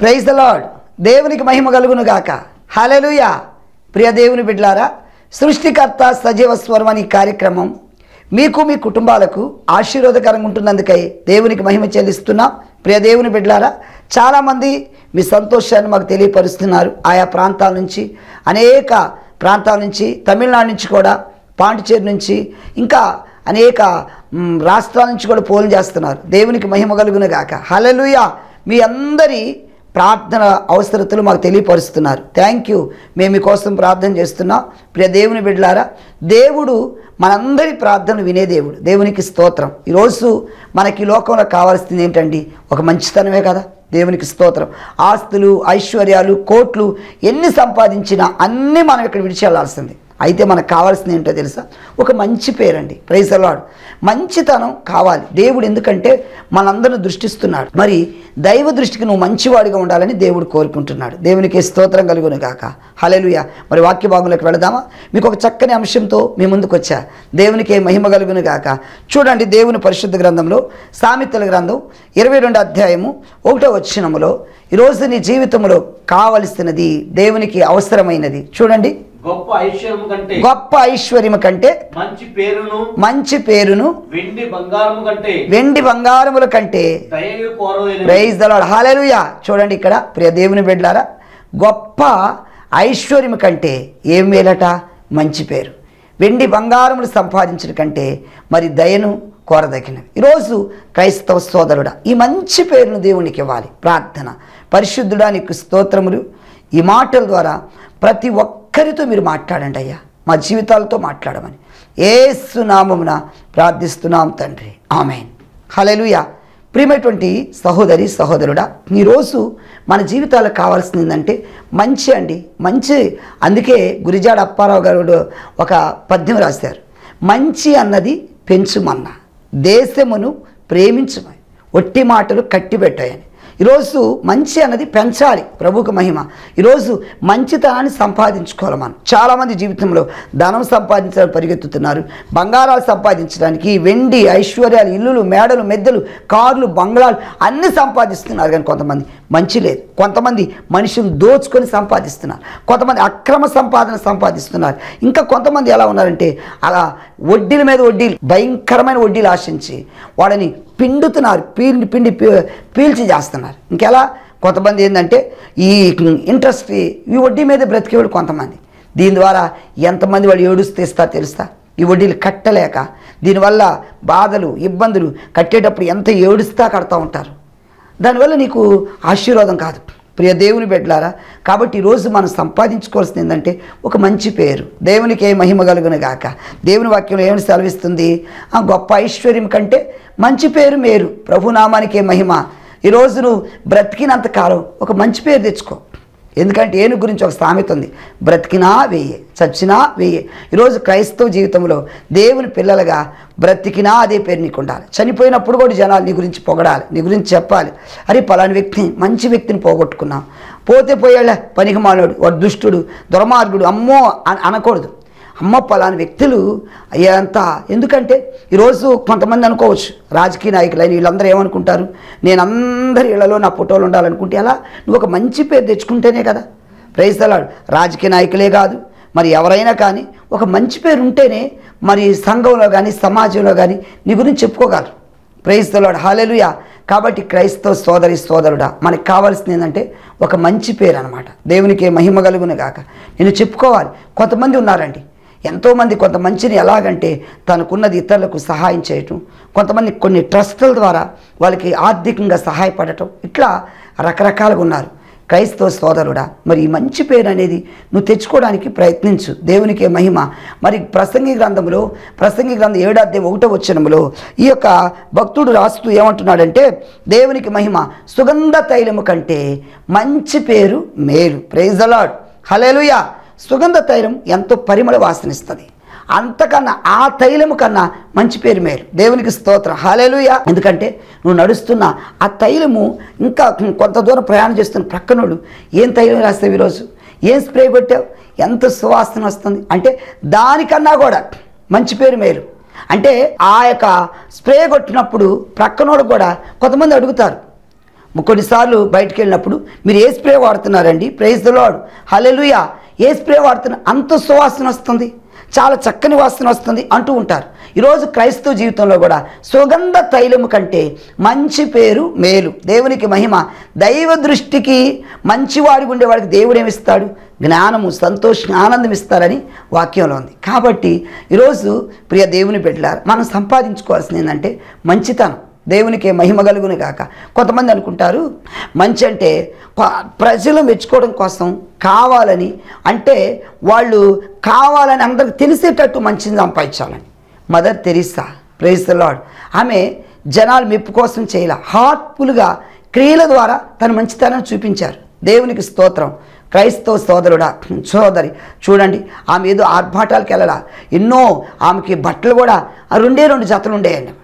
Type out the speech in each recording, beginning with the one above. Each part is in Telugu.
ప్రైజ్ ద లాడ్ దేవునికి మహిమ కలుగును గాక హలెలుయా ప్రియ దేవుని బిడ్లారా సృష్టికర్త సజీవ స్వరం అనే ఈ కార్యక్రమం మీకు మీ కుటుంబాలకు ఆశీర్వాదకరంగా ఉంటున్నందుకై దేవునికి మహిమ చెల్లిస్తున్నాం ప్రియ దేవుని బిడ్లారా చాలామంది మీ సంతోషాన్ని మాకు తెలియపరుస్తున్నారు ఆయా ప్రాంతాల నుంచి అనేక ప్రాంతాల నుంచి తమిళనాడు నుంచి కూడా పాండిచేరి నుంచి ఇంకా అనేక మ్, రాష్ట్రాల నుంచి కూడా పోలు చేస్తున్నారు దేవునికి మహిమ కలుగును గాక హలలుయా మీ అందరి ప్రార్థన అవసరతలు మాకు తెలియపరుస్తున్నారు థ్యాంక్ యూ మేము మీకోసం ప్రార్థన చేస్తున్నాం ప్రియ దేవుని బిడ్డలారా దేవుడు మనందరి ప్రార్థనలు వినే దేవుడు దేవునికి స్తోత్రం ఈరోజు మనకి ఈ లోకంలో కావాల్సింది ఏంటండి ఒక మంచితనమే కదా దేవునికి స్తోత్రం ఆస్తులు ఐశ్వర్యాలు కోట్లు ఎన్ని సంపాదించినా అన్నీ మనం ఇక్కడ విడిచి వెళ్ళాల్సింది అయితే మనకు కావాల్సింది ఏంటో తెలుసా ఒక మంచి పేరండి ప్రైజ్ అలాడ్ మంచితనం కావాలి దేవుడు ఎందుకంటే మనందరిని దృష్టిస్తున్నాడు మరి దైవ దృష్టికి నువ్వు మంచివాడిగా ఉండాలని దేవుడు కోరుకుంటున్నాడు దేవునికి స్తోత్రం కలుగును గాక హలెలుయ మరి వాక్య భాగంలోకి వెళదామా మీకు ఒక చక్కని అంశంతో మీ ముందుకు వచ్చా దేవునికి మహిమ కలుగును గాక చూడండి దేవుని పరిశుద్ధ గ్రంథంలో సామెతల గ్రంథం ఇరవై రెండు అధ్యాయము ఒకటో వచ్చినములో ఈరోజు నీ జీవితంలో కావలసినది దేవునికి అవసరమైనది చూడండి గొప్ప ఐశ్వర్యం కంటే గొప్ప ఐశ్వర్యము కంటే మంచి పేరును మంచి పేరును వెండి బంగారము కంటే వెండి బంగారముల కంటే దయయు కోరదైన ప్రైజ్ దలాడ్ హాలేలుయా చూడండి ఇక్కడ ప్రియ దేవుని బిడ్డలారా గొప్ప ఐశ్వర్యము కంటే ఏం మేలట మంచి పేరు వెండి బంగారములు సంపాదించడం కంటే మరి దయను కోరదగినవి ఈరోజు క్రైస్తవ సోదరుడా ఈ మంచి పేరును దేవునికి ఇవ్వాలి ప్రార్థన పరిశుద్ధుడా నీకు స్తోత్రములు ఈ మాటల ద్వారా ప్రతి ఒక్కరితో మీరు మాట్లాడండి అయ్యా మా జీవితాలతో మాట్లాడమని ఏసు నామమున ప్రార్థిస్తున్నాం తండ్రి ఆమెన్ హలెలుయా ప్రియమైనటువంటి సహోదరి సహోదరుడా ఈరోజు మన జీవితాలకు కావాల్సింది ఏంటంటే మంచి అండి మంచి అందుకే గురిజాడ అప్పారావు గారు ఒక పద్యం రాశారు మంచి అన్నది పెంచుమన్న దేశమును ప్రేమించమని ఒట్టి మాటలు కట్టిపెట్టాయని ఈరోజు మంచి అన్నది పెంచాలి ప్రభుకు మహిమ ఈరోజు మంచితనాన్ని సంపాదించుకోవాలి మనం చాలామంది జీవితంలో ధనం సంపాదించడానికి పరిగెత్తుతున్నారు బంగారాలు సంపాదించడానికి వెండి ఐశ్వర్యాలు ఇల్లులు మేడలు మెద్దలు కార్లు బంగ్లాలు అన్నీ సంపాదిస్తున్నారు కానీ కొంతమంది మంచి లేదు కొంతమంది మనుషులు దోచుకొని సంపాదిస్తున్నారు కొంతమంది అక్రమ సంపాదన సంపాదిస్తున్నారు ఇంకా కొంతమంది ఎలా ఉన్నారంటే అలా వడ్డీల మీద వడ్డీలు భయంకరమైన వడ్డీలు ఆశించి వాళ్ళని పిండుతున్నారు పీల్చి పిండి పీ- పీల్చి చేస్తున్నారు ఇంకెలా కొంతమంది ఏంటంటే ఈ ఇంట్రెస్ట్ ఈ వడ్డీ మీద బ్రతికేవాడు కొంతమంది దీని ద్వారా ఎంతమంది వాళ్ళు ఏడుస్తే ఇస్తా తెలుస్తా ఈ వడ్డీలు కట్టలేక దీనివల్ల బాధలు ఇబ్బందులు కట్టేటప్పుడు ఎంత ఏడుస్తా కడతా ఉంటారు దానివల్ల నీకు ఆశీర్వాదం కాదు ప్రియ దేవుని బిడ్డలారా కాబట్టి ఈరోజు మనం సంపాదించుకోవాల్సింది ఏంటంటే ఒక మంచి పేరు దేవునికి ఏ మహిమ కలుగును గాక దేవుని వాక్యంలో ఏమని సెలవిస్తుంది ఆ గొప్ప ఐశ్వర్యం కంటే మంచి పేరు మేరు ప్రభునామానికి ఏ మహిమ ఈరోజు నువ్వు బ్రతికినంత కాలం ఒక మంచి పేరు తెచ్చుకో ఎందుకంటే ఏను గురించి ఒక సామెత ఉంది బ్రతికినా వేయే చచ్చినా వేయే ఈరోజు క్రైస్తవ జీవితంలో దేవుని పిల్లలుగా బ్రతికినా అదే పేరు నీకు ఉండాలి చనిపోయినప్పుడు కూడా జనాలు నీ గురించి పొగడాలి నీ గురించి చెప్పాలి అరే పలాని వ్యక్తిని మంచి వ్యక్తిని పోగొట్టుకున్నాం పోతే పోయేళ్ళ పనికి మాలోడు వాడు దుష్టుడు దుర్మార్గుడు అమ్మో అని అనకూడదు అమ్మ పలాని వ్యక్తులు అయ్యేంత ఎందుకంటే ఈరోజు కొంతమంది అనుకోవచ్చు రాజకీయ నాయకులు అయిన వీళ్ళందరూ ఏమనుకుంటారు నేను అందరి ఇళ్లలో నా ఫోటోలు ఉండాలనుకుంటే ఎలా నువ్వు ఒక మంచి పేరు తెచ్చుకుంటేనే కదా ప్రైస్తలాడు రాజకీయ నాయకులే కాదు మరి ఎవరైనా కానీ ఒక మంచి పేరు ఉంటేనే మరి సంఘంలో కానీ సమాజంలో కానీ నీ గురించి చెప్పుకోగలరు క్రైస్తవుడు హాలెలుయా కాబట్టి క్రైస్తవ సోదరి సోదరుడా మనకు కావాల్సింది ఏంటంటే ఒక మంచి పేరు అనమాట దేవునికి మహిమ కలుగును గాక నేను చెప్పుకోవాలి కొంతమంది ఉన్నారండి ఎంతోమంది కొంత మంచిని ఎలాగంటే తనకున్నది ఇతరులకు సహాయం చేయటం కొంతమంది కొన్ని ట్రస్టుల ద్వారా వాళ్ళకి ఆర్థికంగా సహాయపడటం ఇట్లా రకరకాలుగా ఉన్నారు క్రైస్తవ సోదరుడా మరి ఈ మంచి పేరు అనేది నువ్వు తెచ్చుకోవడానికి ప్రయత్నించు దేవునికే మహిమ మరి ప్రసంగి గ్రంథంలో ప్రసంగి గ్రంథం ఏడాది ఒకటో వచనములో ఈ యొక్క భక్తుడు రాస్తూ ఏమంటున్నాడంటే దేవునికి మహిమ సుగంధ తైలము కంటే మంచి పేరు మేలు ప్రైజ్ అలాడ్ హలేలుయా సుగంధ తైలం ఎంతో పరిమళ వాసనిస్తుంది అంతకన్నా ఆ తైలము కన్నా మంచి పేరు మేలు దేవునికి స్తోత్రం హాలేలుయా ఎందుకంటే నువ్వు నడుస్తున్న ఆ తైలము ఇంకా కొంత దూరం ప్రయాణం చేస్తున్న ప్రక్కనోడు ఏం తైలం రాస్తావు ఈరోజు ఏం స్ప్రే కొట్టావు ఎంత సువాసన వస్తుంది అంటే దానికన్నా కూడా మంచి పేరు మేలు అంటే ఆ యొక్క స్ప్రే కొట్టినప్పుడు ప్రక్కనోడు కూడా కొంతమంది అడుగుతారు కొన్నిసార్లు బయటికి వెళ్ళినప్పుడు మీరు ఏ స్ప్రే వాడుతున్నారండి ప్రైజ్ ద లాడ్ హలెలుయా ఏ స్ప్రే వాడుతున్నారు అంత సువాసన వస్తుంది చాలా చక్కని వాసన వస్తుంది అంటూ ఉంటారు ఈరోజు క్రైస్తవ జీవితంలో కూడా సుగంధ తైలము కంటే మంచి పేరు మేలు దేవునికి మహిమ దైవ దృష్టికి మంచివాడిగా ఉండేవాడికి దేవుడు ఏమిస్తాడు జ్ఞానము సంతోషం ఆనందం ఇస్తారని వాక్యంలో ఉంది కాబట్టి ఈరోజు ప్రియ దేవుని బిడ్డలారు మనం సంపాదించుకోవాల్సింది ఏంటంటే మంచితనం దేవునికి మహిమ కలుగును గాక కొంతమంది అనుకుంటారు మంచి అంటే ప- ప్రజలు మెచ్చుకోవడం కోసం కావాలని అంటే వాళ్ళు కావాలని అందరికి తెలిసేటట్టు మంచిని సంపాదించాలని mother Teresa praise the lord ఆమె జనాలు మెప్పు కోసం చేయాల హార్ట్ఫుల్గా క్రియల ద్వారా తన మంచితనాన్ని చూపించారు దేవునికి స్తోత్రం క్రైస్తవ సోదరుడా సోదరి చూడండి ఆమె ఏదో ఆర్భాటాలకు వెళ్ళాల ఎన్నో ఆమెకి బట్టలు కూడా ఆ రెండే రెండు జతలు ఉండేయండి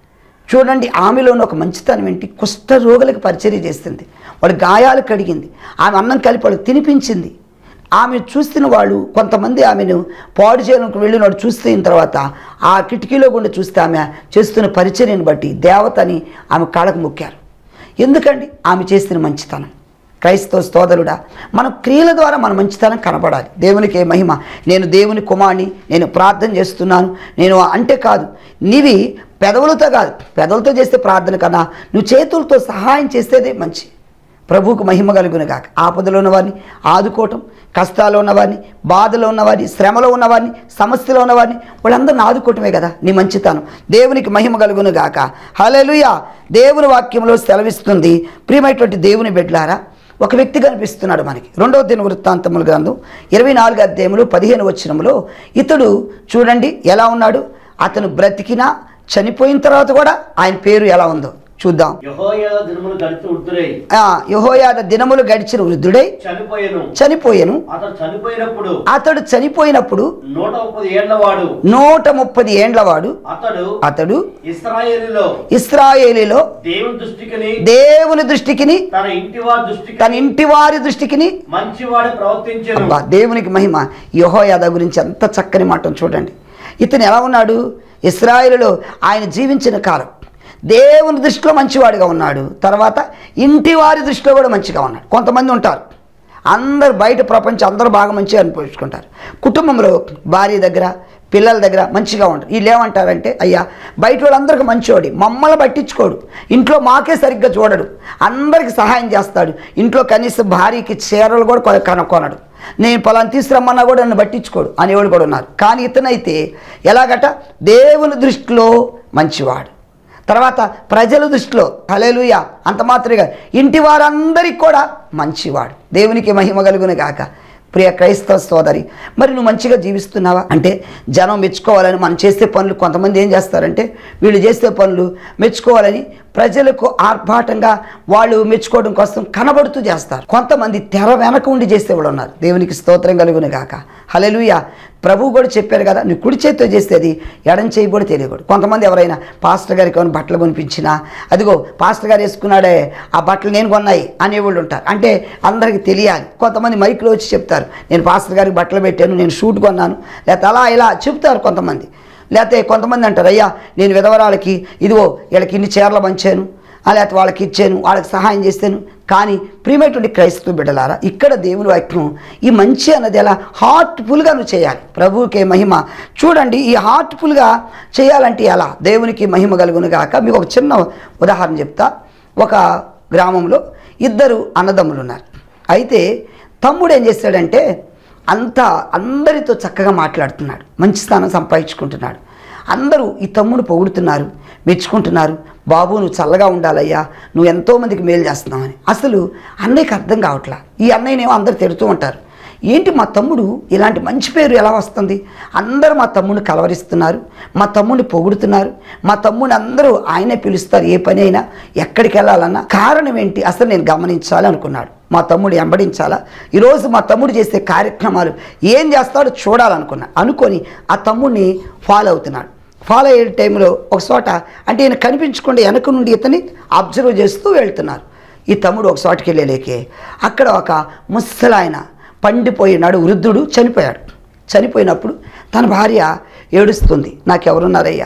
చూడండి ఆమెలోని ఒక మంచితనం ఏంటి కుష్ఠ రోగులకు పరిచర్య చేస్తుంది వాడు గాయాలు కడిగింది ఆమె అన్నం కలిపి వాడు తినిపించింది ఆమె చూస్తున్న వాళ్ళు కొంతమంది ఆమెను పాడు చేయడానికి వెళ్ళిన వాడు చూస్తున్న తర్వాత ఆ కిటికీలో గుండా చూస్తే ఆమె చేస్తున్న పరిచర్యను బట్టి దేవతని ఆమె కాళ్ళకు మొక్కారు ఎందుకండి ఆమె చేసిన మంచితనం క్రైస్తవ సోదరుడా మన క్రియల ద్వారా మన మంచితనం కనపడాలి దేవునికి మహిమ నేను దేవుని కుమార్ని నేను ప్రార్థన చేస్తున్నాను నేను అంటే కాదు నీవి పెదవులతో కాదు పెదవులతో చేస్తే ప్రార్థన కన్నా నువ్వు చేతులతో సహాయం చేసేదే మంచి ప్రభువుకు మహిమ కలుగును గాక ఆపదలో ఉన్నవారిని ఆదుకోవటం కష్టాల్లో ఉన్నవారిని బాధలో ఉన్నవారిని శ్రమలో ఉన్నవారిని సమస్యలో ఉన్నవారిని వాళ్ళందరిని ఆదుకోవటమే కదా నీ మంచితనం దేవునికి మహిమ కలుగును గాక హల్లెలూయా దేవుని వాక్యంలో సెలవిస్తుంది ప్రియమైనటువంటి దేవుని బిడ్డలారా ఒక వ్యక్తి కనిపిస్తున్నాడు మనకి రెండవ దిన వృత్తాంతముల గ్రంథం ఇరవై నాలుగు అధ్యాయములు పదిహేను వచనములో ఇతడు చూడండి ఎలా ఉన్నాడు అతను బ్రతికినా చనిపోయిన తర్వాత కూడా ఆయన పేరు ఎలా ఉందో చూద్దాం యెహోయాదా దినములు గడిచి వృద్ధుడై ఆ, యెహోయాద దినములు గడిచిన వృద్ధుడై చనిపోయెను చనిపోయెను అతడు చనిపోయినప్పుడు అతడు చనిపోయినప్పుడు నూట ముప్పది ఏళ్లవాడు నూట ముప్పది ఏండ్లవాడు అతడు అతడు ఇస్రాయేలులో ఇస్రాయేలీలో దేవుని దృష్టికిని దేవుని దృష్టికిని తన ఇంటి వారి దృష్టికి తన ఇంటి వారి దృష్టికిని మంచివాడు ప్రవర్తించెను అబ్బా దేవునికి మహిమ యెహోయాద గురించి ఎంత చక్కని మాట చూడండి ఇతను ఎలా ఉన్నాడు ఇస్రాయేలులో ఆయన జీవించిన కాలం దేవుని దృష్టిలో మంచివాడిగా ఉన్నాడు తర్వాత ఇంటి వారి దృష్టిలో కూడా మంచిగా ఉన్నాడు కొంతమంది ఉంటారు అందరు బయట ప్రపంచం అందరూ బాగా మంచిగా అనిపించుకుంటారు కుటుంబంలో భార్య దగ్గర పిల్లల దగ్గర మంచిగా ఉంటారు వీళ్ళు ఏమంటారంటే అయ్యా బయట వాళ్ళందరికీ మంచివాడి మమ్మల్ని పట్టించుకోడు ఇంట్లో మాకే సరిగ్గా చూడడు అందరికి సహాయం చేస్తాడు ఇంట్లో కనీసం భార్యకి చీరలు కూడా కొన- కనుక్కొనడు నేను పలానా తీసుకురమ్మన్నా కూడా నన్ను పట్టించుకోడు అనేవాళ్ళు కూడా ఉన్నారు కానీ ఇతనైతే ఎలాగట దేవుని దృష్టిలో మంచివాడు తర్వాత ప్రజల దృష్టిలో హలేలుయ అంత మాత్రమే కాదు ఇంటి వారందరికి కూడా మంచివాడు దేవునికి మహిమ కలుగును గాక ప్రియ క్రైస్తవ సోదరి మరి నువ్వు మంచిగా జీవిస్తున్నావా అంటే జనం మెచ్చుకోవాలని మనం చేసే పనులు కొంతమంది ఏం చేస్తారంటే వీళ్ళు చేసే పనులు మెచ్చుకోవాలని ప్రజలకు ఆర్భాటంగా వాళ్ళు మెచ్చుకోవడం కోసం కనబడుతూ చేస్తారు కొంతమంది తెర వెనక ఉండి చేసేవాళ్ళు ఉన్నారు దేవునికి స్తోత్రం కలుగును గాక హలెలుయ ప్రభు కూడా చెప్పారు కదా నువ్వు కుడి చేతితో చేసేది ఎడం చేయి కూడా తెలియకూడదు కొంతమంది ఎవరైనా పాస్టర్ గారికి ఏమైనా బట్టలు కొనిపించినా అదిగో పాస్టర్ గారు వేసుకున్నాడే ఆ బట్టలు నేను కొన్నాయి అనేవాళ్ళు ఉంటారు అంటే అందరికీ తెలియాలి కొంతమంది మైక్లో వచ్చి చెప్తారు నేను పాస్టర్ గారికి బట్టలు పెట్టాను నేను షూట్ కొన్నాను లేకపోతే అలా ఇలా చెప్తారు కొంతమంది లేకపోతే కొంతమంది అంటారు అయ్యా నేను విధవరాలకి ఇదిగో వీళ్ళకి ఇన్ని చీరలు పంచాను ఆ లేకపోతే వాళ్ళకి ఇచ్చాను వాళ్ళకి సహాయం చేశాను కానీ ప్రియమైనటువంటి క్రైస్తవ బిడ్డలారా ఇక్కడ దేవుని వాక్యం ఈ మంచి అన్నది ఎలా హార్ట్ఫుల్గా నువ్వు చేయాలి ప్రభువుకే మహిమ చూడండి ఈ హార్ట్ఫుల్గా చేయాలంటే ఎలా దేవునికి మహిమ కలుగును గాక మీకు ఒక చిన్న ఉదాహరణ చెప్తా ఒక గ్రామంలో ఇద్దరు అన్నదమ్ములు ఉన్నారు అయితే తమ్ముడు ఏం చేశాడంటే అంతా అందరితో చక్కగా మాట్లాడుతున్నాడు మంచి స్థానం సంపాదించుకుంటున్నాడు అందరూ ఈ తమ్ముడు పొగుడుతున్నారు మెచ్చుకుంటున్నారు బాబు నువ్వు చల్లగా ఉండాలయ్యా నువ్వు ఎంతోమందికి మేలు చేస్తున్నావని అసలు అన్నయ్యకి అర్థం కావట్లా ఈ అన్నయ్యనేమో అందరు తిడుతూ ఉంటారు ఏంటి మా తమ్ముడు ఇలాంటి మంచి పేరు ఎలా వస్తుంది అందరూ మా తమ్ముడిని కలవరిస్తున్నారు మా తమ్ముడిని పొగుడుతున్నారు మా తమ్ముడిని అందరూ ఆయనే పిలుస్తారు ఏ పని అయినా ఎక్కడికి వెళ్ళాలన్నా కారణం ఏంటి అసలు నేను గమనించాలి అనుకున్నాడు మా తమ్ముడు వెంబడించాలా ఈరోజు మా తమ్ముడు చేసే కార్యక్రమాలు ఏం చేస్తాడో చూడాలనుకున్నా అనుకొని ఆ తమ్ముడిని ఫాలో అవుతున్నాడు ఫాలో అయ్యే టైంలో ఒక చోట అంటే ఈయన కనిపించకుండా వెనక నుండి ఇతన్ని అబ్జర్వ్ చేస్తూ వెళ్తున్నారు ఈ తమ్ముడు ఒక చోటకి వెళ్ళలేకే అక్కడ ఒక ముసలాయన పండిపోయినాడు వృద్ధుడు చనిపోయాడు చనిపోయినప్పుడు తన భార్య ఏడుస్తుంది నాకెవరున్నారయ్యా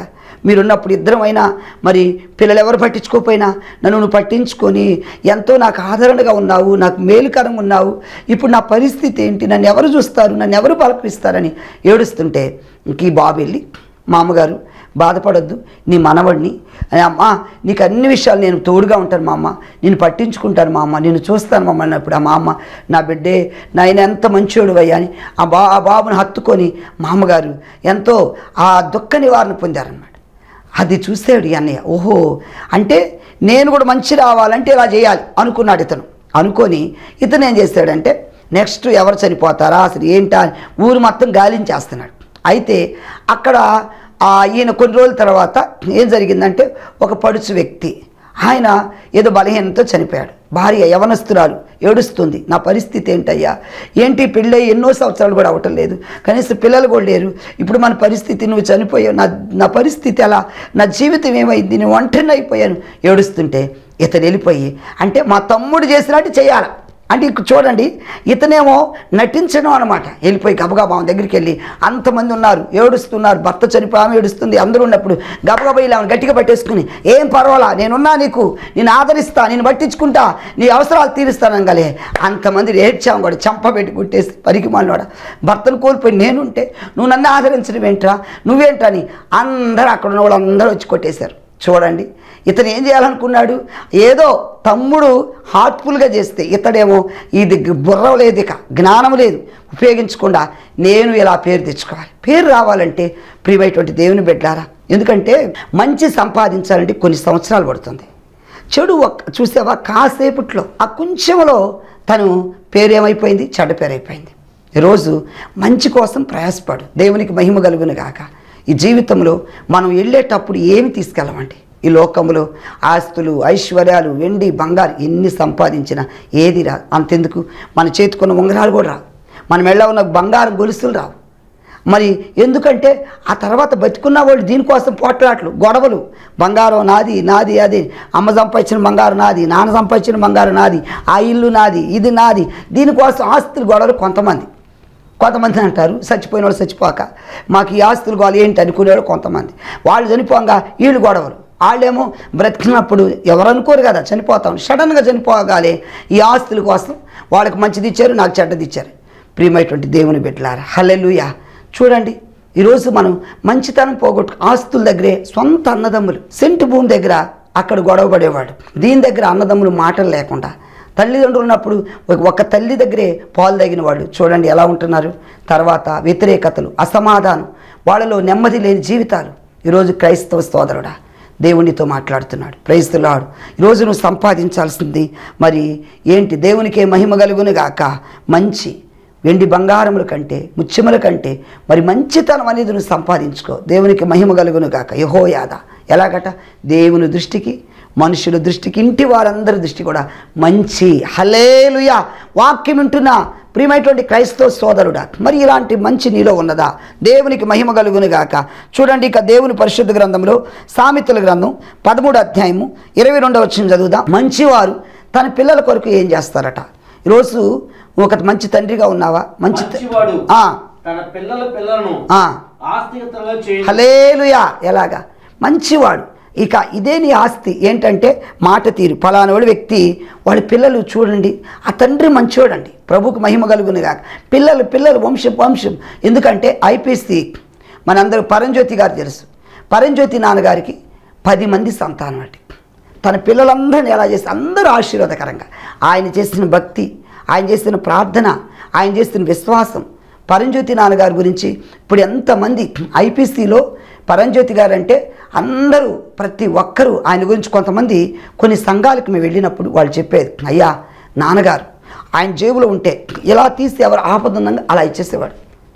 మీరున్నప్పుడు ఇద్దరమైనా మరి పిల్లలు ఎవరు పట్టించుకోకపోయినా నన్ను నువ్వు పట్టించుకొని ఎంతో నాకు ఆదరణగా ఉన్నావు నాకు మేలుకరంగా ఉన్నావు ఇప్పుడు నా పరిస్థితి ఏంటి నన్ను ఎవరు చూస్తారు నన్ను ఎవరు పలకరిస్తారని ఏడుస్తుంటే ఇంక ఈ బాబు వెళ్ళి మా అమ్మగారు బాధపడొద్దు నీ మనవడిని అమ్మా నీకు అన్ని విషయాలు నేను తోడుగా ఉంటాను మా అమ్మ నేను పట్టించుకుంటాను మా అమ్మ నేను చూస్తాను మా అమ్మ అన్నప్పుడు ఆ మా అమ్మ నా బిడ్డే నాయన ఎంత మంచోడు అయ్యా అని ఆ బా ఆ బాబుని హత్తుకొని మా అమ్మగారు ఎంతో ఆ దుఃఖ నివారణ పొందారనమాట అది చూసాడు ఈ అన్నయ్య ఓహో అంటే నేను కూడా మంచి రావాలంటే ఇలా చేయాలి అనుకున్నాడు ఇతను అనుకొని ఇతను ఏం చేస్తాడంటే నెక్స్ట్ ఎవరు చనిపోతారా అసలు ఏంటా అని ఊరు మొత్తం గాలించేస్తున్నాడు అయితే అక్కడ ఆ ఈయన కొన్ని రోజుల తర్వాత ఏం జరిగిందంటే ఒక పడుచు వ్యక్తి ఆయన ఏదో బలహీనతో చనిపోయాడు భార్య యవనస్తురాలు ఏడుస్తుంది నా పరిస్థితి ఏంటయ్యా ఏంటి పెళ్ళై ఎన్నో సంవత్సరాలు కూడా అవ్వటం లేదు కనీసం పిల్లలు కూడా లేరు ఇప్పుడు మన పరిస్థితి నువ్వు చనిపోయావు నా నా పరిస్థితి అలా నా జీవితం ఏమైంది నేను ఒంటరిని అయిపోయాను ఏడుస్తుంటే ఇతను వెళ్ళిపోయి అంటే మా తమ్ముడు చేసినట్టు చేయాలి అంటే ఇక్కడ చూడండి ఇతనేమో నటించడం అనమాట వెళ్ళిపోయి గబగబా ఆమె దగ్గరికి వెళ్ళి అంతమంది ఉన్నారు ఏడుస్తున్నారు భర్త చనిపోయి ఆమె ఏడుస్తుంది అందరూ ఉన్నప్పుడు గబగబా ఇలా ఆమెను గట్టిగా పట్టేసుకుని ఏం పర్వాలా నేనున్నా నీకు నేను ఆదరిస్తా నేను పట్టించుకుంటా నీ అవసరాలు తీరుస్తానగలే అంతమంది ఏడ్చాము కూడా చంపబెట్టి కుట్టేసి పరికి మాలినోడ భర్తను కోల్పోయి నేనుంటే నువ్వు నన్ను ఆదరించడం ఏంట్రా నువ్వేంట్రా అని అందరూ అక్కడ ఉన్న వాళ్ళందరూ వచ్చి కొట్టేశారు చూడండి ఇతను ఏం చేయాలనుకున్నాడు ఏదో తమ్ముడు హార్ట్ఫుల్గా చేస్తే ఇతడేమో ఇది బుర్ర లేదు ఇక జ్ఞానం లేదు ఉపయోగించకుండా నేను ఇలా పేరు తెచ్చుకోవాలి పేరు రావాలంటే ప్రియమైనటువంటి దేవుని బిడ్డారా ఎందుకంటే మంచి సంపాదించాలంటే కొన్ని సంవత్సరాలు పడుతుంది చెడు ఒక్క చూసావా కాసేపట్లో ఆ కొంచెంలో తను పేరు ఏమైపోయింది చెడ్డ పేరు అయిపోయింది ఈరోజు మంచి కోసం ప్రయాసపడు దేవునికి మహిమ కలుగును గాక ఈ జీవితంలో మనం వెళ్ళేటప్పుడు ఏమి తీసుకెళ్ళమండి ఈ లోకంలో ఆస్తులు ఐశ్వర్యాలు వెండి బంగారు ఎన్ని సంపాదించినా ఏది రా అంతెందుకు మన చేతికున్న ఉంగరాలు కూడా రావు మన మెళ్ళ ఉన్న బంగారం గొలుసులు రావు మరి ఎందుకంటే ఆ తర్వాత బతుకున్న వాళ్ళు దీనికోసం పోట్లాట్లు గొడవలు బంగారం నాది నాది అది అమ్మ సంపాదించిన బంగారం నాది నాన్న సంపాదించిన బంగారం నాది ఆ ఇల్లు నాది ఇది నాది దీనికోసం ఆస్తులు గొడవలు కొంతమంది కొంతమంది అంటారు చచ్చిపోయిన వాళ్ళు చచ్చిపోక మాకు ఈ ఆస్తులు గోలు ఏంటి అనుకునేవాడు కొంతమంది వాళ్ళు చనిపోగా వీళ్ళు గొడవలు వాళ్ళేమో బ్రతికినప్పుడు ఎవరు అనుకోరు కదా చనిపోతాం సడన్గా చనిపోగాలే ఈ ఆస్తుల కోసం వాళ్ళకి మంచిది ఇచ్చారు నాకు చెడ్డది ఇచ్చారు ప్రియమైనటువంటి దేవుని బిడ్డలారా హల్లెలూయా చూడండి ఈరోజు మనం మంచితనం పోగొట్టు ఆస్తుల దగ్గరే సొంత అన్నదమ్ములు సెంటు భూమి దగ్గర అక్కడ గొడవ పడేవాడు దీని దగ్గర అన్నదమ్ములు మాటలు లేకుండా తల్లిదండ్రులు ఉన్నప్పుడు ఒక- ఒక తల్లి దగ్గరే పాలు తగిన వాళ్ళు చూడండి ఎలా ఉంటున్నారు తర్వాత వ్యతిరేకతలు అసమాధానం వాళ్ళలో నెమ్మది లేని జీవితాలు ఈరోజు క్రైస్తవ సోదరుడా దేవునితో మాట్లాడుతున్నాడు ప్రైస్తున్నాడు ఈరోజు నువ్వు సంపాదించాల్సింది మరి ఏంటి దేవునికే మహిమ కలుగును గాక మంచి వెండి బంగారముల కంటే ముత్యముల కంటే మరి మంచితనం అనేది నువ్వు సంపాదించుకో దేవునికి మహిమ కలుగును గాక యహోయాద ఎలాగట దేవుని దృష్టికి మనుషుల దృష్టికి ఇంటి వారందరి దృష్టి కూడా మంచి హలేలుయా వాక్యం వింటున్నా ప్రియమైనటువంటి క్రైస్తవ సోదరుడా మరి ఇలాంటి మంచి నీలో ఉన్నదా దేవునికి మహిమ కలుగును గాక చూడండి ఇక దేవుని పరిశుద్ధ గ్రంథంలో సామెతల గ్రంథం పదమూడు అధ్యాయము ఇరవై రెండవ వచ్చిన చదువుదాం మంచివారు తన పిల్లల కొరకు ఏం చేస్తారట ఈరోజు ఒక మంచి తండ్రిగా ఉన్నావా మంచి త- మంచివాడు ఆ, తన పిల్లల పిల్లలను ఆ. ఆస్తిగతంగా చేయ హలేలుయా ఎలాగా మంచివాడు ఇక ఇదే నీ ఆస్తి ఏంటంటే మాట తీరు ఫలానావాడు వ్యక్తి వాళ్ళ పిల్లలు చూడండి ఆ తండ్రి మంచివాడండి ప్రభుకు మహిమ కలుగును కాక పిల్లలు పిల్లలు వంశం వంశం ఎందుకంటే ఐపీసీ మనందరూ పరంజ్యోతి గారు తెలుసు పరంజ్యోతి నాన్నగారికి పది మంది సంతానం అండి తన పిల్లలందరినీ ఎలా చేసి అందరూ ఆశీర్వాదకరంగా ఆయన చేసిన భక్తి ఆయన చేసిన ప్రార్థన ఆయన చేసిన విశ్వాసం పరంజ్యోతి నాన్నగారి గురించి ఇప్పుడు ఎంతమంది ఐపీసీలో పరంజ్యోతి గారు అంటే అందరూ ప్రతి ఒక్కరూ ఆయన గురించి కొంతమంది కొన్ని సంఘాలకు మేము వెళ్ళినప్పుడు వాళ్ళు చెప్పేది అయ్యా నాన్నగారు ఆయన జేబులో ఉంటే ఇలా తీసి ఎవరు ఆపదుందంగా అలా ఇచ్చేసేవాడు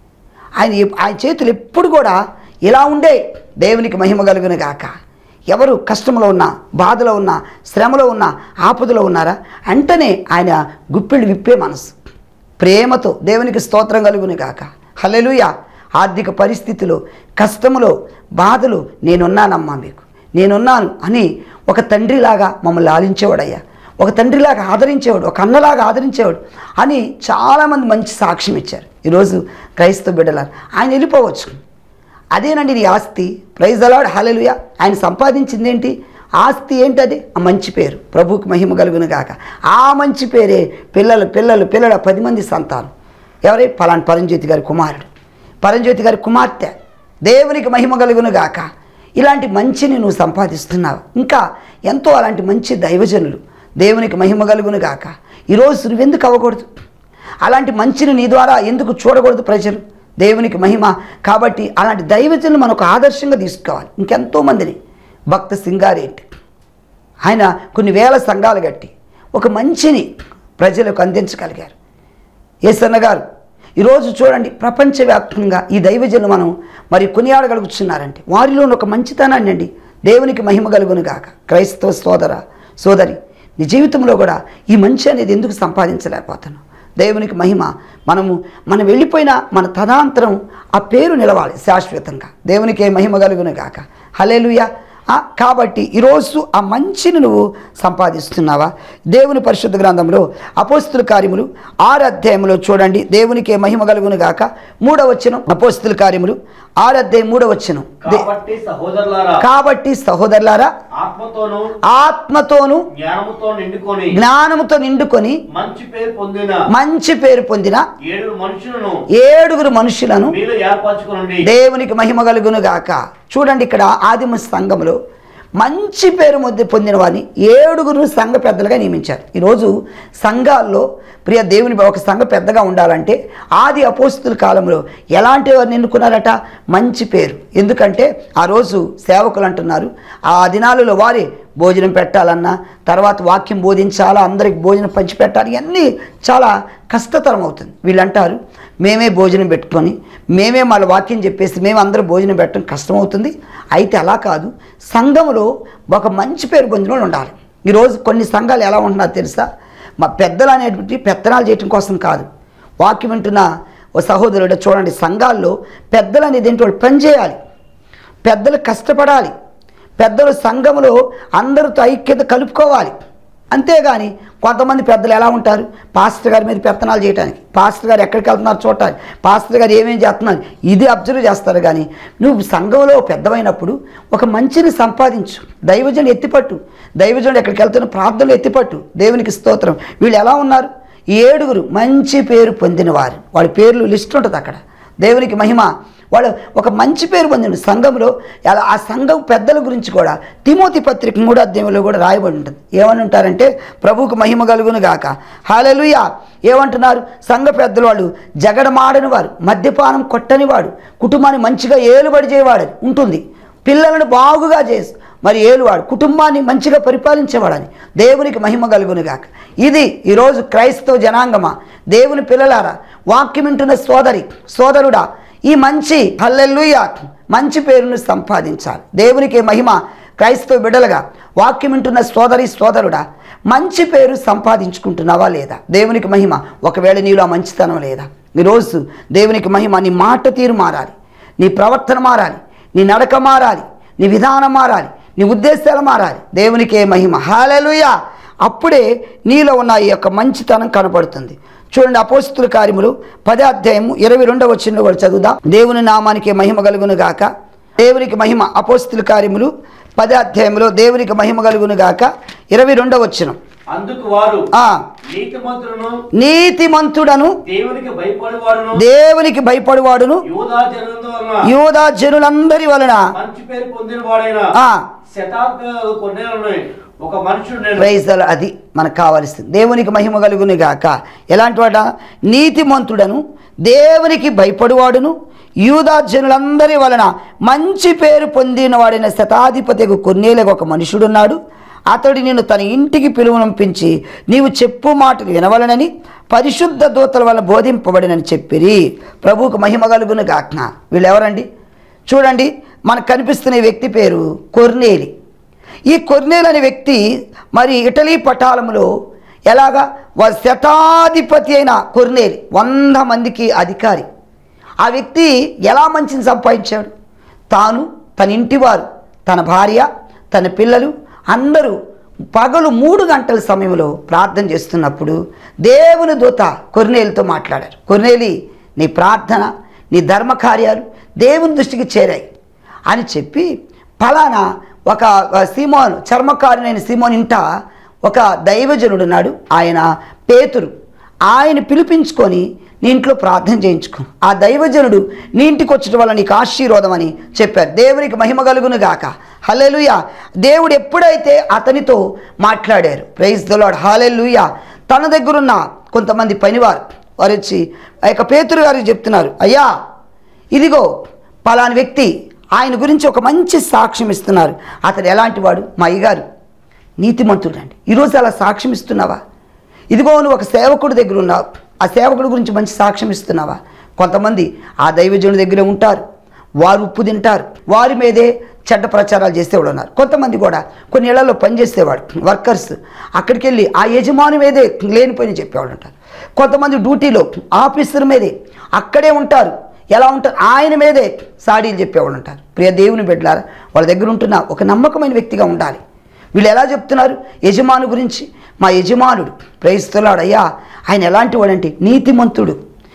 ఆయన ఎప్- ఆయన చేతులు ఎప్పుడు కూడా ఇలా ఉండే దేవునికి మహిమ కలుగును గాక ఎవరు కష్టంలో ఉన్నా బాధలో ఉన్నా శ్రమలో ఉన్నా ఆపదలో ఉన్నారా వెంటనే ఆయన గుప్పిళ్ళు విప్పే మనసు ప్రేమతో దేవునికి స్తోత్రం కలుగును గాక హల్లెలూయా ఆర్థిక పరిస్థితిలో కష్టములో బాధలు నేనున్నానమ్మా మీకు నేనున్నాను అని ఒక తండ్రిలాగా మమ్మల్ని లాలించేవాడయ్యా ఒక తండ్రిలాగా ఆదరించేవాడు ఒక అన్నలాగా ఆదరించేవాడు అని చాలామంది మంచి సాక్ష్యం ఇచ్చారు ఈరోజు క్రైస్తవ బిడ్డలారు ఆయన వెళ్ళిపోవచ్చు అదేనండి నీ ఆస్తి ప్రైజ్ అలాడ్ హలలుయ ఆయన సంపాదించింది ఏంటి ఆస్తి ఏంటది ఆ మంచి పేరు ప్రభువుకి మహిమ కలుగును గాక ఆ మంచి పేరే పిల్లలు పిల్లలు పిల్లల పది మంది సంతానం ఎవరే పలాన్ పరంజ్యోతి గారి కుమారుడు పరంజ్యోతి గారి కుమార్తె దేవునికి మహిమ కలుగును గాక ఇలాంటి మంచిని నువ్వు సంపాదిస్తున్నావు ఇంకా ఎంతో అలాంటి మంచి దైవజనులు దేవునికి మహిమ కలుగును గాక ఈరోజు నువ్వెందుకు అవ్వకూడదు అలాంటి మంచిని నీ ద్వారా ఎందుకు చూడకూడదు ప్రజలు దేవునికి మహిమ కాబట్టి అలాంటి దైవజనులు మనకు ఆదర్శంగా తీసుకోవాలి ఇంకెంతో మందిని భక్త సింగారెడ్డి ఆయన కొన్ని వేల సంఘాలు కట్టి ఒక మంచిని ప్రజలకు అందించగలిగారు ఏసన్న గారు ఈరోజు చూడండి ప్రపంచవ్యాప్తంగా ఈ దైవజనులు మనం మరి కొనియాడగలుగుతున్నారంటే వారిలోని ఒక మంచితనాన్ని అండి దేవునికి మహిమ కలుగును గాక క్రైస్తవ సోదర సోదరి నీ జీవితంలో కూడా ఈ మంచి అనేది ఎందుకు సంపాదించలేకపోతున్నావు దేవునికి మహిమ మనము మనం వెళ్ళిపోయిన మన తదాంతరం ఆ పేరు నిలవాలి శాశ్వతంగా దేవునికి మహిమ కలుగును గాక హలేలుయా ఆ, కాబట్టి ఈరోజు ఆ మంచిని నువ్వు సంపాదిస్తున్నావా దేవుని పరిశుద్ధ గ్రంథంలో అపోస్తుల కార్యములు ఆరు అధ్యాయంలో చూడండి దేవునికి మహిమ కలుగును గాక మూడవ వచనం అపోస్తుల కార్యములు ఆరు అధ్యాయం మూడవ వచనం దే- కాబట్టి సహోదరులారా కాబట్టి సహోదరులారా ఆత్మతోను ఆత్మతోను జ్ఞానముతో నిండుకొని జ్ఞానముతో నిండుకొని మంచి పేరు పొందిన మంచి పేరు పొందిన ఏడు మనుషులను ఏడుగురు మనుషులను మీలో ఏర్పరచుకునండి దేవునికి మహిమ కలుగును గాక చూడండి ఇక్కడ ఆదిమ సంఘంలో మంచి పేరు మధ్య పొందిన వారిని ఏడుగురు సంఘ పెద్దలుగా నియమించారు ఈరోజు సంఘాల్లో ప్రియ దేవుని ఒక సంఘ పెద్దగా ఉండాలంటే ఆది అపోస్తుల కాలంలో ఎలాంటి వారిని ఎన్నుకున్నారట మంచి పేరు ఎందుకంటే ఆ రోజు సేవకులు అంటున్నారు ఆ దినాలలో వారి భోజనం పెట్టాలన్నా తర్వాత వాక్యం బోధించాలా అందరికి భోజనం పంచిపెట్టాలి ఇవన్నీ చాలా కష్టతరం అవుతుంది వీళ్ళు అంటారు మేమే భోజనం పెట్టుకొని మేమే మళ్ళీ వాక్యం చెప్పేసి మేము అందరూ భోజనం పెట్టడం కష్టమవుతుంది అయితే అలా కాదు సంఘంలో ఒక మంచి పేరు పొందిన వాళ్ళు ఉండాలి ఈరోజు కొన్ని సంఘాలు ఎలా ఉంటున్నారు తెలుసా మా పెద్దలు అనేటువంటి పెత్తనాలు చేయటం కోసం కాదు వాక్యం వింటున్న ఓ సహోదరుడు చూడండి సంఘాల్లో పెద్దలు అనేది ఏంటి వాళ్ళు పనిచేయాలి పెద్దలు కష్టపడాలి పెద్దలు సంఘములో అందరితో ఐక్యత కలుపుకోవాలి అంతేగాని కొంతమంది పెద్దలు ఎలా ఉంటారు పాస్టర్ గారి మీద పెత్తనాలు చేయడానికి పాస్టర్ గారు ఎక్కడికి వెళ్తున్నారు చూడటానికి పాస్టర్ గారు ఏమేం చేస్తున్నారు ఇది అబ్జర్వ్ చేస్తారు కానీ నువ్వు సంఘంలో పెద్దవైనప్పుడు ఒక మంచిని సంపాదించు దైవజనుడు ఎత్తిపట్టు దైవజనుడు ఎక్కడికి వెళ్తున్న ప్రార్థనలు ఎత్తిపట్టు దేవునికి స్తోత్రం వీళ్ళు ఎలా ఉన్నారు ఈ ఏడుగురు మంచి పేరు పొందిన వారు వాళ్ళ పేర్లు లిస్ట్ ఉంటుంది అక్కడ దేవునికి మహిమ వాళ్ళు ఒక మంచి పేరు పొందిన సంఘంలో అలా ఆ సంఘం పెద్దల గురించి కూడా తిమోతి పత్రిక మూడో అధ్యాయంలో కూడా రాయబడి ఉంటుంది ఏమని ఉంటారంటే ప్రభువుకు మహిమ కలుగును గాక హాలలుయ ఏమంటున్నారు సంఘ పెద్దలు వాళ్ళు జగడమాడని వారు మద్యపానం కొట్టని వాడు కుటుంబాన్ని మంచిగా ఏలుబడి చేయవాడని ఉంటుంది పిల్లలను బాగుగా చేసి మరి ఏలువాడు కుటుంబాన్ని మంచిగా పరిపాలించేవాడని దేవునికి మహిమ కలుగును గాక ఇది ఈరోజు క్రైస్తవ జనాంగమా దేవుని పిల్లలారా వాక్యం వింటున్న సోదరి సోదరుడా ఈ మంచి హల్లెలూయా మంచి పేరును సంపాదించాలి దేవునికి మహిమ క్రైస్తవ బిడ్డలుగా వాక్యం వింటున్న సోదరి సోదరుడా మంచి పేరు సంపాదించుకుంటున్నావా లేదా దేవునికి మహిమ ఒకవేళ నీలో ఆ మంచితనం లేదా ఈరోజు దేవునికి మహిమ నీ మాట తీరు మారాలి నీ ప్రవర్తన మారాలి నీ నడక మారాలి నీ విధానం మారాలి నీ ఉద్దేశాలు మారాలి దేవునికే మహిమ హాలలుయా అప్పుడే నీలో ఉన్న ఈ యొక్క మంచితనం కనపడుతుంది చూడండి అపోస్తుల కార్యములు పదే అధ్యాయము ఇరవై రెండవ వచ్చిన కూడా చదువుదాం దేవుని నామానికి మహిమ కలుగును గాక దేవునికి మహిమ అపోస్తుల కార్యములు పదే అధ్యాయంలో దేవునికి మహిమ కలుగును గాక ఇరవై రెండవ వచ్చిన అందుకు వారు నీతిమంతులను నీతిమంతుడను దేవునికి భయపడేవాడును దేవునికి భయపడువాడును యూదా జనందు వలన యూదా జనులందరి వలన మంచి పేరు పొందిన వాడైన ఆ, శతాబ్దాలు కొన్నేళ్ళను ఒక మనుషుడు నేను ప్రైజల్ అది మనకు కావలసింది దేవునికి మహిమ కలుగును గాక ఎలాంటి వాడ నీతిమంతుడను దేవునికి భయపడువాడును యూదా జనులందరి వలన మంచి పేరు పొందిన వాడైన శతాధిపతికి కొన్నేళ్ళకు ఒక మనుషుడున్నాడు అతడు నిన్ను తన ఇంటికి పిలువనంపించి నీవు చెప్పు మాటలు వినవలనని పరిశుద్ధ దూతల వల్ల బోధింపబడినని చెప్పిరి ప్రభువుకు మహిమ కలుగును గాక వీళ్ళు ఎవరండి చూడండి మనకు కనిపిస్తున్న ఈ వ్యక్తి పేరు కొర్నేలి ఈ కొర్నేల్ అనే వ్యక్తి మరి ఇటలీ పటాలంలో ఎలాగా వా శతాధిపతి అయిన కొర్నేలి వంద మందికి అధికారి ఆ వ్యక్తి ఎలా మంచిని సంపాదించాడు తాను తన ఇంటివారు తన భార్య తన పిల్లలు అందరూ పగలు మూడు గంటల సమయంలో ప్రార్థన చేస్తున్నప్పుడు దేవుని దూత కొర్నేలితో మాట్లాడారు కొర్నేలి నీ ప్రార్థన నీ ధర్మ కార్యాలు దేవుని దృష్టికి చేరాయి అని చెప్పి ఫలానా ఒక ఆ, సీమోన్ చర్మకారునైన సీమోన్ ఇంట ఒక దైవజనుడు ఉన్నాడు ఆయన పేతురు ఆయన పిలిపించుకొని నీ ఇంట్లో ప్రార్థన చేయించుకో ఆ దైవజనుడు నీ ఇంటికి వచ్చటం వల్ల నీకు ఆశీర్వాదం అని చెప్పారు దేవునికి మహిమ కలుగును గాక హల్లెలూయ దేవుడు ఎప్పుడైతే అతనితో మాట్లాడారు ప్రైజ్ దొలాడు హాలెలుయ తన దగ్గరున్న కొంతమంది పనివారు వారు వచ్చి ఆ యొక్క పేతురు గారికి చెప్తున్నారు అయ్యా ఇదిగో పలాని వ్యక్తి ఆయన గురించి ఒక మంచి సాక్ష్యం ఇస్తున్నారు అతడు ఎలాంటి వాడు మా అయ్యగారు నీతిమంతుడు అండి ఈరోజు అలా సాక్ష్యం ఇస్తున్నావా ఇదిగో నువ్వు ఒక సేవకుడి దగ్గర ఉన్నావు ఆ సేవకుడి గురించి మంచి సాక్ష్యం ఇస్తున్నావా కొంతమంది ఆ దైవజనుడి దగ్గరే ఉంటారు వారు ఉప్పు తింటారు వారి మీదే చెడ్డ ప్రచారాలు చేసేవాడు ఉన్నారు కొంతమంది కూడా కొన్ని ఇళ్లలో పనిచేసేవాడు వర్కర్స్ అక్కడికి వెళ్ళి ఆ యజమాని మీదే లేనిపోయిన చెప్పేవాడు ఉంటారు కొంతమంది డ్యూటీలో ఆఫీసర్ మీదే అక్కడే ఉంటారు ఎలా ఉంటారు ఆయన మీదే సాడీలు చెప్పేవాళ్ళు ఉంటారు ప్రియ దేవుని బిడ్డలారా వాళ్ళ దగ్గర ఉంటున్న ఒక నమ్మకమైన వ్యక్తిగా ఉండాలి వీళ్ళు ఎలా చెప్తున్నారు యజమాను గురించి మా యజమానుడు ప్రయిస్తున్నాడు అయ్యా ఆయన ఎలాంటి వాడంటే నీతిమంతుడు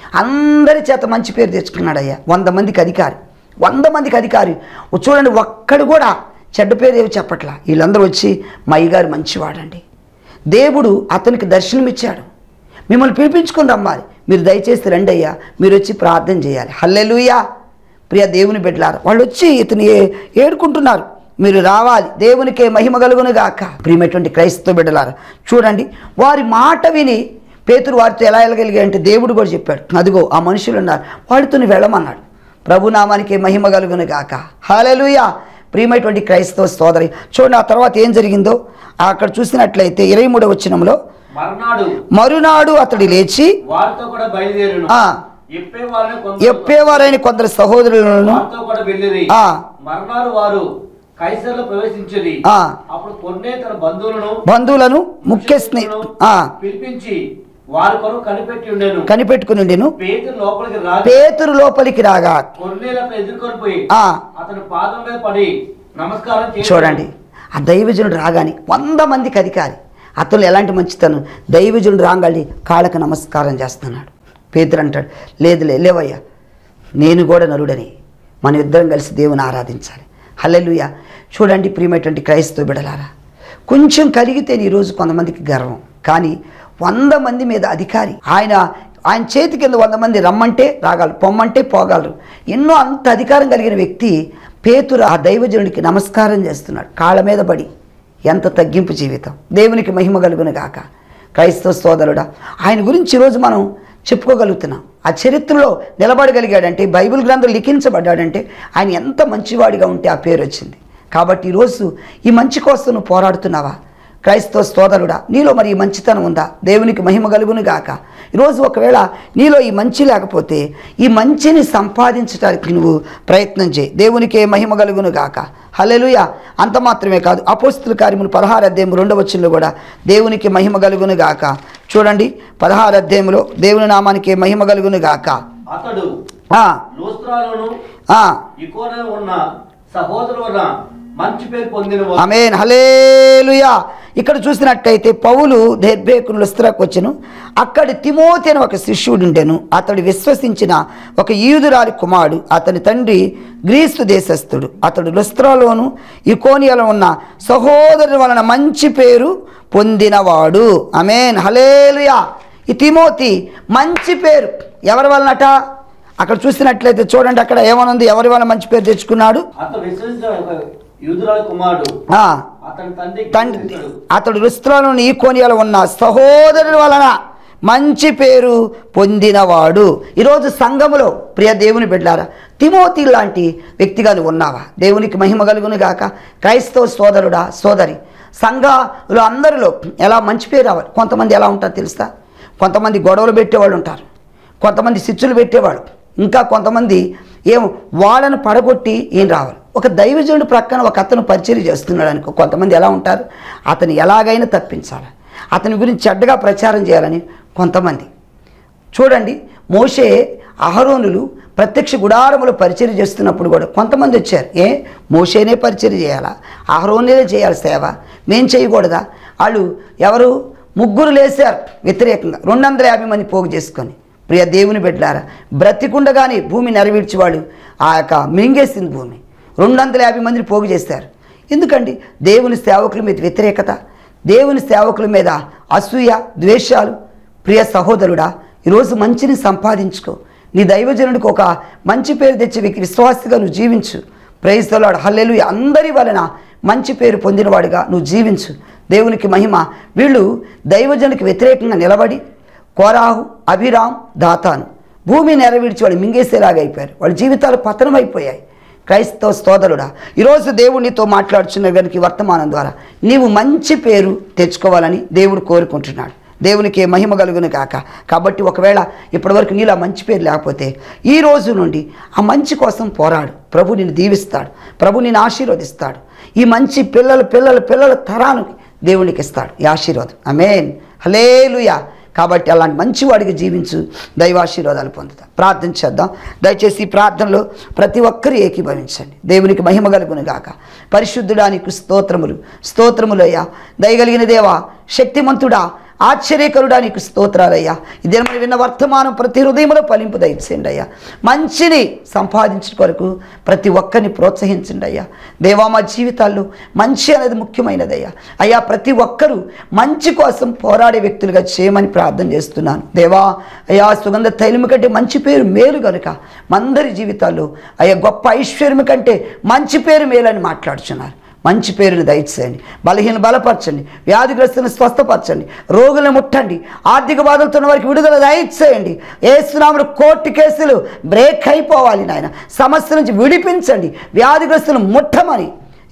అందరి చేత మంచి పేరు తెచ్చుకున్నాడు అయ్యా వంద మందికి అధికారి వంద మందికి అధికారి ఓ చూడండి ఒక్కడు కూడా చెడ్డ పేరు ఏమి చెప్పట్లా వీళ్ళందరూ వచ్చి మా అయ్యగారు మంచివాడండి దేవుడు అతనికి దర్శనమిచ్చాడు మిమ్మల్ని పిలిపించుకుని రమ్మాలి మీరు దయచేసి రండి అయ్యా మీరు వచ్చి ప్రార్థన చేయాలి హల్లెలూయా ప్రియ దేవుని బిడ్డలారు వాళ్ళు వచ్చి ఇతని ఏ- ఏడుకుంటున్నారు మీరు రావాలి దేవునికే మహిమ కలుగును గాక ప్రియమైనటువంటి క్రైస్తవ బిడ్డలారు చూడండి వారి మాట విని పేతురు వారితో ఎలా వెళ్ళగలిగా అంటే దేవుడు కూడా చెప్పాడు అదిగో ఆ మనుషులు ఉన్నారు వాడితో నువ్వు వెళ్ళమన్నాడు ప్రభునామానికి మహిమ కలుగును గాక హాలెలుయా ప్రియమైనటువంటి క్రైస్తవ సోదరి చూడండి ఆ తర్వాత ఏం జరిగిందో అక్కడ చూసినట్లయితే ఇరవై మూడవ వచనంలో మర్నాడు మరునాడు అతడు లేచి వారితో కూడా బయలుదేరును ఆ, ఎప్పే వారిని కొందరు ఎప్పేవారైన కొందరు సహోదరులను వారితో కూడా వెళ్ళిరి ఆ. మర్నాడు వారు కైసర్లో ప్రవేశించిరి ఆ. అప్పుడు కొన్నే తన బంధువులను బంధువులను ముఖ్య స్నే ఆ, పిలిపించి వారి కొరకు కనిపెట్టి ఉండేను కనిపెట్టుకుని ఉండెను పేతురు లోపలికి రాగా పేతురు లోపలికి రాగా కొన్నేలకు ఎదుర్కొని పోయి ఆ. అతని పాదం మీద పడి నమస్కారం చేసి చూడండి ఆ దైవజనుడు రాగానే వంద మందికి అధికారి అతను ఎలాంటి మంచితనం దైవజనుడు రాగాలి కాళ్ళకు నమస్కారం చేస్తున్నాడు పేతురు అంటాడు లేదులే లేవయ్యా నేను కూడా నరుడని మన ఇద్దరం కలిసి దేవుని ఆరాధించాలి హల్లెలూయా చూడండి ప్రియమైనటువంటి క్రైస్తవ బిడలారా కొంచెం కలిగితే ఈరోజు కొంతమందికి గర్వం కానీ వంద మంది మీద అధికారి ఆయన ఆయన చేతి కింద వంద మంది రమ్మంటే రాగలరు పొమ్మంటే పోగలరు ఎన్నో అంత అధికారం కలిగిన వ్యక్తి పేతురు ఆ దైవజనుడికి నమస్కారం చేస్తున్నాడు కాళ్ళ మీద పడి ఎంత తగ్గింపు జీవితం దేవునికి మహిమ కలుగును గాక క్రైస్తవ సోదరుడా ఆయన గురించి ఈరోజు మనం చెప్పుకోగలుగుతున్నాం ఆ చరిత్రలో నిలబడగలిగాడంటే బైబిల్ గ్రంథం లిఖించబడ్డాడంటే ఆయన ఎంత మంచివాడిగా ఉంటే ఆ పేరు వచ్చింది కాబట్టి ఈరోజు ఈ మంచి కోసం నువ్వు పోరాడుతున్నావా క్రైస్తవ సోదరుడా నీలో మరి ఈ మంచితనం ఉందా దేవునికి మహిమ కలుగును గాక ఈరోజు ఒకవేళ నీలో ఈ మంచి లేకపోతే ఈ మంచిని సంపాదించడానికి నువ్వు ప్రయత్నం చేయి దేవునికే మహిమ కలుగును గాక హల్లెలూయ అంత మాత్రమే కాదు అపోస్తుల కార్యములు పదహారు అధ్యాయం రెండవ వచనంలో కూడా దేవునికి మహిమ కలుగును గాక చూడండి పదహారు అధ్యాయంలో దేవుని నామానికి మహిమ కలుగును గాక అతడు ఆ, లూస్త్రాలోను ఆ, ఇకోనలో ఉన్న సహోదరు వలన మంచి పేరు పొందిన వారు. ఆమేన్ హలేలుయా ఇక్కడ చూసినట్టయితే పౌలు దెర్బేకును లుస్త్రాకు వచ్చెను అక్కడి తిమోతి అని ఒక శిష్యుడు ఉండెను అతడు విశ్వసించిన ఒక ఈదురాలి కుమారుడు అతని తండ్రి గ్రీసు దేశస్థుడు అతడు లుస్త్రాలోను ఇకోనియలో ఉన్న సహోదరుని వలన మంచి పేరు పొందినవాడు ఆమేన్ హలేలుయా ఈ తిమోతి మంచి పేరు ఎవరి వలనట అక్కడ చూసినట్లయితే చూడండి అక్కడ ఏమనుంది ఎవరి వల్ల మంచి పేరు తెచ్చుకున్నాడు అతడు విశ్వసించిన ఒక యూదురాలి కుమారుడు ఆ, అతని తండ్రి తండ్రి గ్రీసుడు. అతడు రుస్తులోని ఈ కోనియాలో ఉన్న సహోదరుల వలన మంచి పేరు పొందినవాడు ఈరోజు సంఘములో ప్రియ దేవుని బిడ్డారా తిమోతి లాంటి వ్యక్తిగా నువ్వు ఉన్నావా దేవునికి మహిమ కలుగును గాక క్రైస్తవ సోదరుడా సోదరి సంఘంలో అందరిలో ఎలా మంచి పేరు రావాలి కొంతమంది ఎలా ఉంటారు తెలుసా కొంతమంది గొడవలు పెట్టేవాళ్ళు ఉంటారు కొంతమంది సిచ్చులు పెట్టేవాడు ఇంకా కొంతమంది ఏం వాళ్ళను పడగొట్టి ఏం రావాలి ఒక దైవజనుడు ప్రక్కన ఒక అతను పరిచయం చేస్తున్నాడు అనుకో కొంతమంది ఎలా ఉంటారు అతను ఎలాగైనా తప్పించాలి అతని గురించి చెడ్డగా ప్రచారం చేయాలని కొంతమంది చూడండి మోషే అహరోనులు ప్రత్యక్ష గుడారములు పరిచయం చేస్తున్నప్పుడు కూడా కొంతమంది వచ్చారు ఏ మోషేనే పరిచయం చేయాలా అహరోనే చేయాలి సేవ మేం చేయకూడదా వాళ్ళు ఎవరు ముగ్గురు లేశారు వ్యతిరేకంగా రెండు వందల యాభై మంది పోగు చేసుకొని ప్రియ దేవుని బిడ్డలారా బ్రతికుండగానే భూమి నెరవేర్చేవాడు ఆ యొక్క మింగేసింది భూమి రెండు వందల యాభై మందిని పోగు చేశారు ఎందుకండి దేవుని సేవకుల మీద వ్యతిరేకత దేవుని సేవకుల మీద అసూయ ద్వేషాలు ప్రియ సహోదరుడా ఈరోజు మంచిని సంపాదించుకో నీ దైవజనుడికి ఒక మంచి పేరు తెచ్చి వ్యక్తి విశ్వాసిగా నువ్వు జీవించు ప్రైస్తలాడు హల్లెలు అందరి వలన మంచి పేరు పొందినవాడిగా నువ్వు జీవించు దేవునికి మహిమ వీళ్ళు దైవజనుడికి వ్యతిరేకంగా నిలబడి కోరాహు అభిరామ్ దాతాను భూమి నెరవేర్చి వాళ్ళు మింగేసేలాగా అయిపోయారు వాళ్ళ జీవితాలు పతనమైపోయాయి క్రైస్తవ స్తోదరుడా ఈరోజు దేవుడు నీతో మాట్లాడుచున్న గనికి వర్తమానం ద్వారా నీవు మంచి పేరు తెచ్చుకోవాలని దేవుడు కోరుకుంటున్నాడు దేవునికి మహిమ కలుగును కాక కాబట్టి ఒకవేళ ఇప్పటివరకు నీలో ఆ మంచి పేరు లేకపోతే ఈ రోజు నుండి ఆ మంచి కోసం పోరాడు ప్రభు నిన్ను దీవిస్తాడు ప్రభు నిన్ను ఆశీర్వదిస్తాడు ఈ మంచి పిల్లలు పిల్లల పిల్లల తరానికి దేవునికి ఇస్తాడు ఈ ఆశీర్వాదం అమేన్ హలేలుయా కాబట్టి అలాంటి మంచివాడికి జీవించు దైవాశీర్వాదాలు పొందుతా ప్రార్థన చేద్దాం దయచేసి ఈ ప్రార్థనలో ప్రతి ఒక్కరు ఏకీభవించండి దేవునికి మహిమ కలుగును గాక పరిశుద్ధుడానికి స్తోత్రములు స్తోత్రములయ్యా దయగలిగిన దేవా శక్తిమంతుడా ఆశ్చర్యకరుడా నీకు స్తోత్రాలయ్యా ఇదే మనం విన్న వర్తమానం ప్రతి హృదయంలో ఫలింపు దయచేయండి అయ్యా మంచిని సంపాదించిన కొరకు ప్రతి ఒక్కరిని ప్రోత్సహించండి అయ్యా దేవా మా జీవితాల్లో మంచి అనేది ముఖ్యమైనదయ్యా అయ్యా ప్రతి ఒక్కరూ మంచి కోసం పోరాడే వ్యక్తులుగా చేయమని ప్రార్థన చేస్తున్నాను దేవా అయ్యా సుగంధ తైలము కంటే మంచి పేరు మేలు కనుక మందరి జీవితాల్లో అయ్యా గొప్ప ఐశ్వర్యం కంటే మంచి పేరు మేలని మాట్లాడుచున్నారు మంచి పేరుని దయచేయండి బలహీన బలపరచండి వ్యాధిగ్రస్తులను స్వస్థపరచండి రోగులను ముట్టండి ఆర్థిక బాధలతో ఉన్న వారికి విడుదల దయచేయండి ఏసునాములు కోర్టు కేసులు బ్రేక్ అయిపోవాలి నాయన సమస్య నుంచి విడిపించండి వ్యాధిగ్రస్తులను ముట్టమని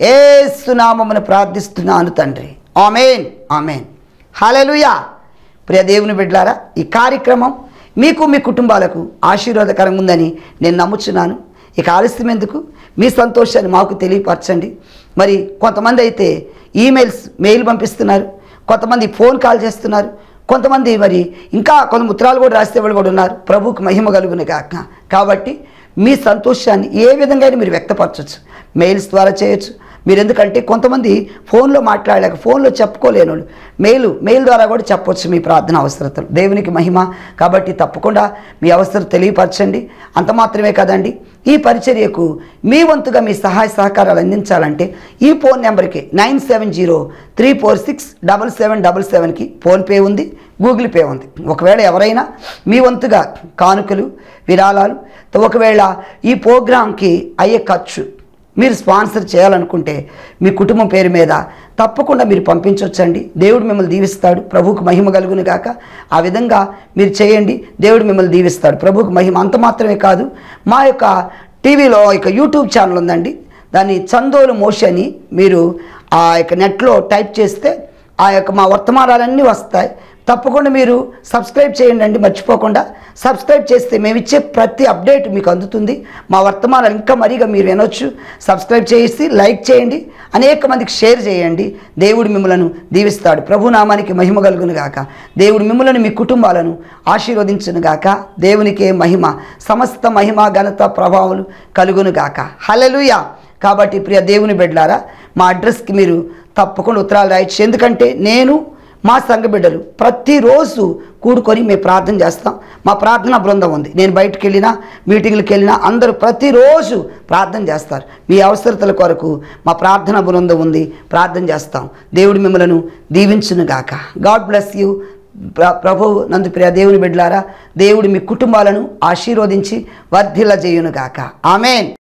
ఏసునామమును ప్రార్థిస్తున్నాను తండ్రి ఆమెన్ ఆమెన్ హల్లెలూయా ప్రియ దేవుని బిడ్డలారా ఈ కార్యక్రమం మీకు మీ కుటుంబాలకు ఆశీర్వాదకరంగా ఉందని నేను నమ్ముచున్నాను ఇక ఆలస్యం ఎందుకు మీ సంతోషాన్ని మాకు తెలియపరచండి మరి కొంతమంది అయితే ఈమెయిల్స్ మెయిల్ పంపిస్తున్నారు కొంతమంది ఫోన్ కాల్ చేస్తున్నారు కొంతమంది మరి ఇంకా కొంత ఉత్తరాలు కూడా రాసే వాళ్ళు కూడా ఉన్నారు ప్రభువుకు మహిమ కలుగును కాక కాబట్టి మీ సంతోషాన్ని ఏ విధంగా అయినా మీరు వ్యక్తపరచవచ్చు మెయిల్స్ ద్వారా చేయొచ్చు మీరు ఎందుకంటే కొంతమంది ఫోన్లో మాట్లాడలేక ఫోన్లో చెప్పుకోలేను వాళ్ళు. మెయిల్ మెయిల్ ద్వారా కూడా చెప్పొచ్చు మీ ప్రార్థన అవసరతలు దేవునికి మహిమ కాబట్టి తప్పకుండా మీ అవసరం తెలియపరచండి అంత మాత్రమే కదండి ఈ పరిచర్యకు మీ వంతుగా మీ సహాయ సహకారాలు అందించాలంటే ఈ ఫోన్ నెంబర్కి nine seven zero three four six double seven double సెవెన్కి ఫోన్పే ఉంది గూగుల్ పే ఉంది ఒకవేళ ఎవరైనా మీ వంతుగా కానుకలు విరాళాలు ఒకవేళ ఈ ప్రోగ్రాంకి అయ్యే ఖర్చు మీరు స్పాన్సర్ చేయాలనుకుంటే మీ కుటుంబం పేరు మీద తప్పకుండా మీరు పంపించవచ్చండి దేవుడు మిమ్మల్ని దీవిస్తాడు ప్రభువుకు మహిమ కలుగును గాక ఆ విధంగా మీరు చేయండి దేవుడు మిమ్మల్ని దీవిస్తాడు ప్రభువుకు మహిమ అంత మాత్రమే కాదు మా యొక్క టీవీలో ఇక యూట్యూబ్ ఛానల్ ఉందండి దాన్ని చందోలు మోషి అని మీరు ఆ యొక్క నెట్లో టైప్ చేస్తే ఆ యొక్క మా వర్తమానాలన్నీ వస్తాయి తప్పకుండా మీరు సబ్స్క్రైబ్ చేయండి అండి మర్చిపోకుండా సబ్స్క్రైబ్ చేస్తే మేము ఇచ్చే ప్రతి అప్డేట్ మీకు అందుతుంది మా వర్తమానాలు ఇంకా మరీగా మీరు వినొచ్చు సబ్స్క్రైబ్ చేసి లైక్ చేయండి అనేక మందికి షేర్ చేయండి దేవుడు మిమ్మలను దీవిస్తాడు ప్రభు నామానికి మహిమ కలుగును గాక దేవుడు మిమ్మలను మీ కుటుంబాలను ఆశీర్వదించును గాక దేవునికే మహిమ సమస్త మహిమ ఘనత ప్రభావాలు కలుగును గాక హల్లెలూయా కాబట్టి ప్రియ దేవుని బిడ్డలారా మా అడ్రస్కి మీరు తప్పకుండా ఉత్తరాలు రాయొచ్చు ఎందుకంటే నేను మా సంఘ బిడ్డలు ప్రతిరోజు కూడుకొని మేము ప్రార్థన చేస్తాం మా ప్రార్థన బృందం ఉంది నేను బయటికి వెళ్ళినా మీటింగ్లకు వెళ్ళినా అందరూ ప్రతిరోజు ప్రార్థన చేస్తారు మీ అవసరతల కొరకు మా ప్రార్థన బృందం ఉంది ప్రార్థన చేస్తాం దేవుడు మిమ్మలను దీవించును గాక గాడ్ బ్లెస్ యూ ప్ర- ప్రభు నందు ప్రియ దేవుని బిడ్డలారా దేవుడు మీ కుటుంబాలను ఆశీర్వదించి వర్ధిల్ల చేయును గాక ఆమెన్